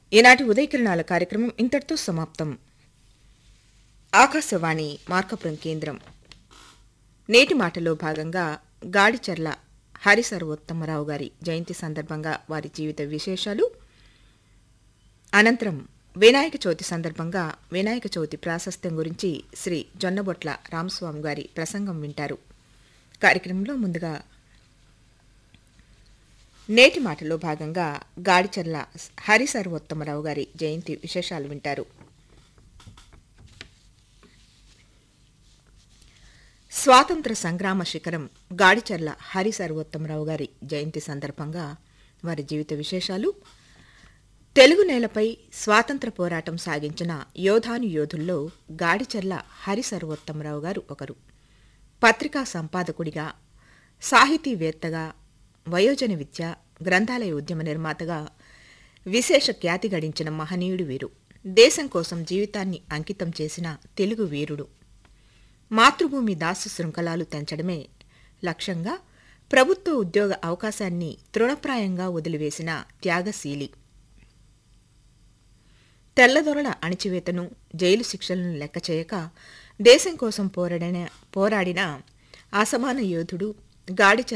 ఈనాటి ఉదయకిరణాల కార్యక్రమం ఇంతటితో సమాప్తం ఆకాశవాణి మార్కపురం కేంద్రం నేటి మాటలో భాగంగా గాడిచర్ల హరి సర్వోత్తమరావు గారి జయంతి సందర్భంగా వారి జీవిత విశేషాలు అనంతరం వినాయక చవితి సందర్భంగా వినాయక చవితి ప్రాశస్త్యం గురించి శ్రీ జొన్నబొట్ల రామస్వామి గారి ప్రసంగం వింటారు కార్యక్రమంలో ముందుగా నేటి మాటలో భాగంగా గాడిచర్ల హరి సర్వోత్తమరావు గారి జయంతి విశేషాలు వింటారు స్వాతంత్ర సంగ్రామ శిఖరం గాడిచర్ల హరి సర్వోత్తమరావు గారి జయంతి సందర్భంగా వారి జీవిత విశేషాలు తెలుగు నేలపై స్వాతంత్ర పోరాటం సాగించిన యోధాను యోధుల్లో గాడిచర్ల హరి సర్వోత్తమరావు గారు ఒకరు పత్రికా సంపాదకుడిగా సాహితీవేత్తగా వయోజన విద్య గ్రంథాలయ ఉద్యమ నిర్మాతగా విశేష ఖ్యాతి గడించిన మహనీయుడు వీరు దేశం కోసం జీవితాన్ని అంకితం చేసిన తెలుగు వీరుడు మాతృభూమి దాసు శృంఖలాలు తెంచడమే లక్ష్యంగా ప్రభుత్వ ఉద్యోగ అవకాశాన్ని తృణప్రాయంగా వదిలివేసిన త్యాగశీలి తెల్లదొరల అణిచివేతను జైలు శిక్షలను లెక్క చేయక దేశం కోసం పోరాడిన పోరాడిన అసమాన యోధుడు గాడిచ